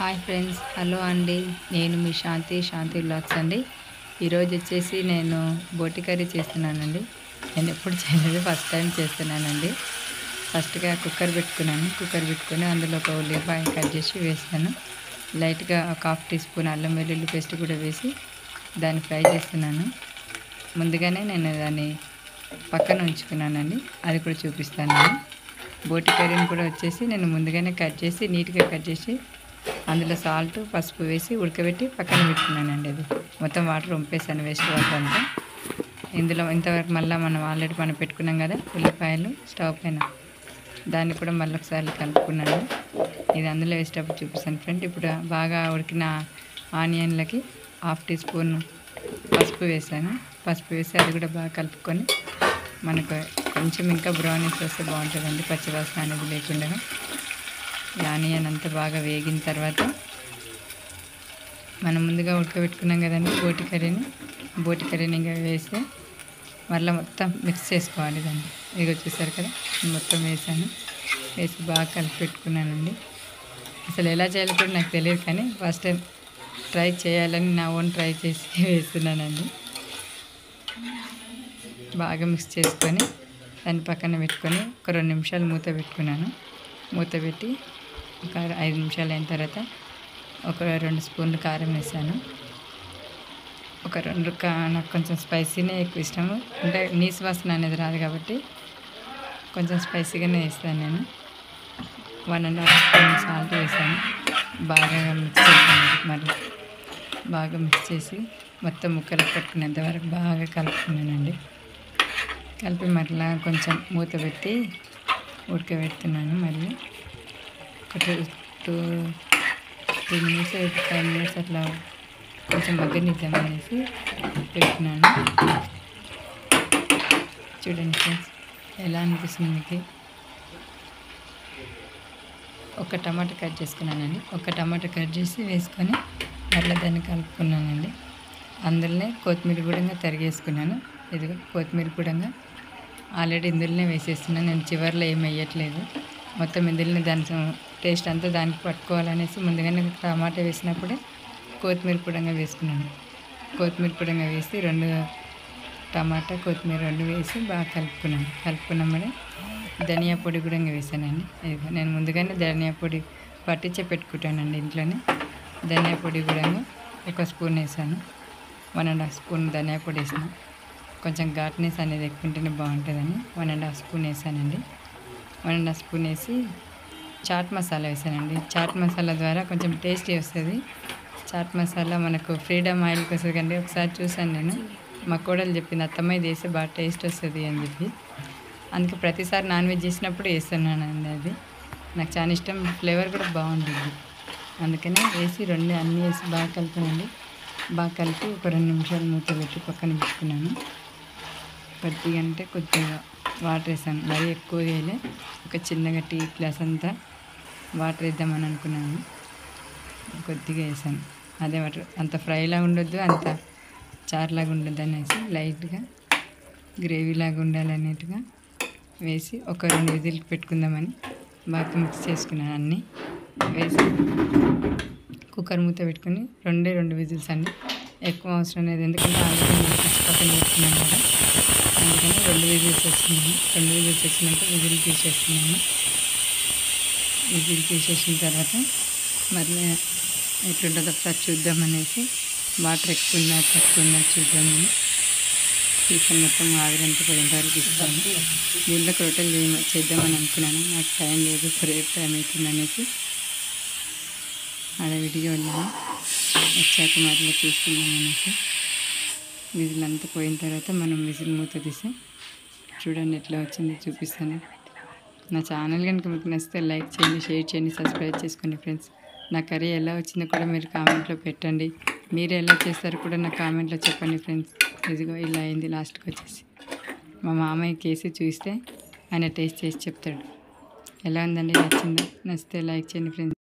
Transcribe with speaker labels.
Speaker 1: hi friends hello అండి నేను మీ శాంతి శాంతి blogs అండి ఈరోజు వచ్చేసి నేను బోటి కర్రీ చేస్తున్నానండి నేను ఎప్పుడు చేయలేదు ఫస్ట్ టైం చేస్తున్నానండి ఫస్ట్గా కుక్కర్ పెట్టుకున్నాను కుక్కర్ పెట్టుకొని అందులో ఒక ఉల్లిపాయ కట్ చేసి వేసాను లైట్గా ఒక హాఫ్ టీ స్పూన్ అల్లం వెల్లుల్లి పేస్ట్ కూడా వేసి దాన్ని ఫ్రై చేస్తున్నాను ముందుగానే నేను దాన్ని పక్కన ఉంచుకున్నానండి అది కూడా చూపిస్తాను నేను బోటి కర్రీని కూడా వచ్చేసి నేను ముందుగానే కట్ చేసి నీట్గా కట్ చేసి అందులో సాల్ట్ పసుపు వేసి ఉడకబెట్టి పక్కన పెట్టుకున్నానండి అది మొత్తం వాటర్ వంపేసాను వేస్ట్ వాటర్ అంతా ఇందులో ఇంతవరకు మళ్ళీ మనం ఆల్రెడీ మనం పెట్టుకున్నాం కదా ఉల్లిపాయలు స్టవ్ పైన దాన్ని కూడా మళ్ళీ ఒకసారి కలుపుకున్నాను ఇది అందులో వేసేటప్పుడు చూపిస్తాను ఫ్రెండ్ ఇప్పుడు బాగా ఉడికిన ఆనియన్లకి హాఫ్ టీ స్పూన్ పసుపు వేసాను పసుపు వేసి అది కూడా బాగా కలుపుకొని మనకు కొంచెం ఇంకా బ్రౌనీస్ వస్తే బాగుంటుందండి పచ్చివాసన అనేది లేకుండా ఈ ఆనియన్ అంతా బాగా వేగిన తర్వాత మనం ముందుగా ఉడకబెట్టుకున్నాం కదండి బోటి కర్రీని బోటి కర్రీని ఇంకా వేస్తే మళ్ళీ మొత్తం మిక్స్ చేసుకోవాలి దాన్ని ఇక వచ్చేసారు కదా మొత్తం వేసాను వేసి బాగా కలిపి పెట్టుకున్నానండి అసలు ఎలా చేయాలో కూడా నాకు తెలియదు కానీ ఫస్ట్ టైం ట్రై చేయాలని నా ఓన్ ట్రై చేసి వేస్తున్నానండి బాగా మిక్స్ చేసుకొని దాన్ని పక్కన పెట్టుకొని ఒక రెండు నిమిషాలు మూత పెట్టుకున్నాను మూత పెట్టి ఒక ఐదు నిమిషాలు అయిన తర్వాత ఒక రెండు స్పూన్లు కారం వేసాను ఒక రెండు కా నాకు కొంచెం స్పైసీనే ఎక్కువ ఇష్టము అంటే నీసు వాసన అనేది రాదు కాబట్టి కొంచెం స్పైసీగానే వేస్తాను నేను one and half spoon salt వేసాను బాగా మిక్స్ చేసాను మరి బాగా మిక్స్ చేసి మొత్తం ముక్కలు పట్టుకునేంత వరకు బాగా కలుపుకున్నానండి కలిపి మరలా కొంచెం మూత పెట్టి ఉడకబెడుతున్నాను మళ్ళీ ఒక two two two minutes five minutes అట్లా కొంచెం మగ్గనిద్దామనేసి పెట్టినాను చూడండి ఫ్రెండ్స్ ఎలా అనిపిస్తుంది మీకు ఒక టమాటా కట్ చేసుకున్నానండి ఒక టమాటా కట్ చేసి వేసుకొని మళ్ళీ దాన్ని కలుపుకున్నానండి అందులోనే కొత్తిమీర కూడా తరిగేసుకున్నాను ఇది కొత్తిమీర కూడా ఆల్రెడీ ఇందులోనే వేసేస్తున్నాను నేను చివరిలో ఏం వేయట్లేదు మొత్తం ఇందులోనే దాని టేస్ట్ అంతా దానికి పట్టుకోవాలనేసి ముందుగానే టమాటా వేసినప్పుడే కొత్తిమీర కూడా వేసుకున్నాను కొత్తిమీర కూడా వేసి రెండు టమాటా కొత్తిమీర రెండు వేసి బాగా కలుపుకున్నాను కలుపుకున్నామని ధనియా పొడి కూడా వేసానండి ఇదిగో నేను ముందుగానే ధనియా పొడి పట్టించే పెట్టుకుంటానండి ఇంట్లోనే ధనియా పొడి కూడా ఒక స్పూన్ వేసాను వన్ అండ్ హాఫ్ స్పూన్ ధనియా పొడి వేసాను కొంచెం ఘాట్నెస్ అనేది ఎక్కువ ఉంటేనే బాగుంటుందని వన్ అండ్ హాఫ్ స్పూన్ వేసానండి వన్ అండ్ హాఫ్ స్పూన్ వేసి చాట్ మసాలా వేసానండి చాట్ మసాలా ద్వారా కొంచెం టేస్టీ వస్తుంది చాట్ మసాలా మనకు ఫ్రీడమ్ ఆయిల్కి వస్తుంది కండి ఒకసారి చూసాను నేను మా కోడలు చెప్పింది అత్తమ్మ ఇది వేస్తే బాగా టేస్ట్ వస్తుంది అని చెప్పి అందుకే ప్రతిసారి నాన్ వెజ్ చేసినప్పుడు వేస్తున్నాను అండి అది నాకు చాలా ఇష్టం ఫ్లేవర్ కూడా బాగుంటుంది అందుకనే వేసి రెండు అన్నీ వేసి బాగా కలిపానండి బాగా కలిపి ఒక రెండు నిమిషాలు మూత పెట్టి పక్కన పెట్టుకున్నాను కొద్దిగా అంటే కొద్దిగా వాటర్ వేసాను మరీ ఎక్కువ వేయలే ఒక చిన్నగా టీ గ్లాస్ అంతా వాటర్ వేద్దామని అనుకున్నాను కొద్దిగా వేసాను అదే వాటర్ అంత ఫ్రైలాగా ఉండొద్దు అంత చారులాగా ఉండొద్దు అనేసి లైట్గా గ్రేవీలాగా ఉండాలనేట్టుగా వేసి ఒక రెండు విజిల్కి పెట్టుకుందామని బాగా మిక్స్ చేసుకున్నాను అన్నీ వేసి కుక్కర్ మూత పెట్టుకుని రెండే రెండు విజిల్స్ అండి ఎక్కువ అవసరం లేదు ఎందుకంటే ఆల్రెడీ ఉడికించి పక్కన పెట్టుకున్నాను కదా అందుకని రెండు విజిల్స్ వచ్చినాయి రెండు విజిల్స్ వచ్చినాక విజిల్ తీసేస్తున్నాను విజిల్ తీసేసిన తర్వాత మళ్ళీ ఎట్లుంటుందో ఒకసారి చూద్దామనేసి వాటర్ ఎక్కువ ఉన్నా తక్కువ ఉన్నా చూద్దామని చికెన్ మొత్తం ఆవిరంతా పోయిన వరకు ఇస్తాను దీంట్లో రొట్టెలు చేయ చేద్దామని అనుకున్నాను నాకు టైం లేదు ప్రేర్ టైం అవుతుంది అనేసి ఆడ విడిగా ఉన్నాను వచ్చాక మరలా చూసుకుందాం అనేసి విజిల్ అంతా పోయిన తర్వాత మనం విజిల్ మూత తీసి చూడండి ఎట్లా వచ్చింది చూపిస్తాను నా ఛానల్ కనుక మీకు నచ్చితే లైక్ చేయండి షేర్ చేయండి సబ్స్క్రైబ్ చేసుకోండి ఫ్రెండ్స్ నా కర్రీ ఎలా వచ్చిందో కూడా మీరు కామెంట్లో పెట్టండి మీరు ఎలా చేస్తారో కూడా నా కామెంట్లో చెప్పండి ఫ్రెండ్స్ ఇదిగో ఇలా అయింది లాస్ట్కి వచ్చేసి మా మామయ్య కేసి చూస్తే ఆయన టేస్ట్ చేసి చెప్తాడు ఎలా ఉందండి నచ్చిందో నచ్చితే లైక్ చేయండి ఫ్రెండ్స్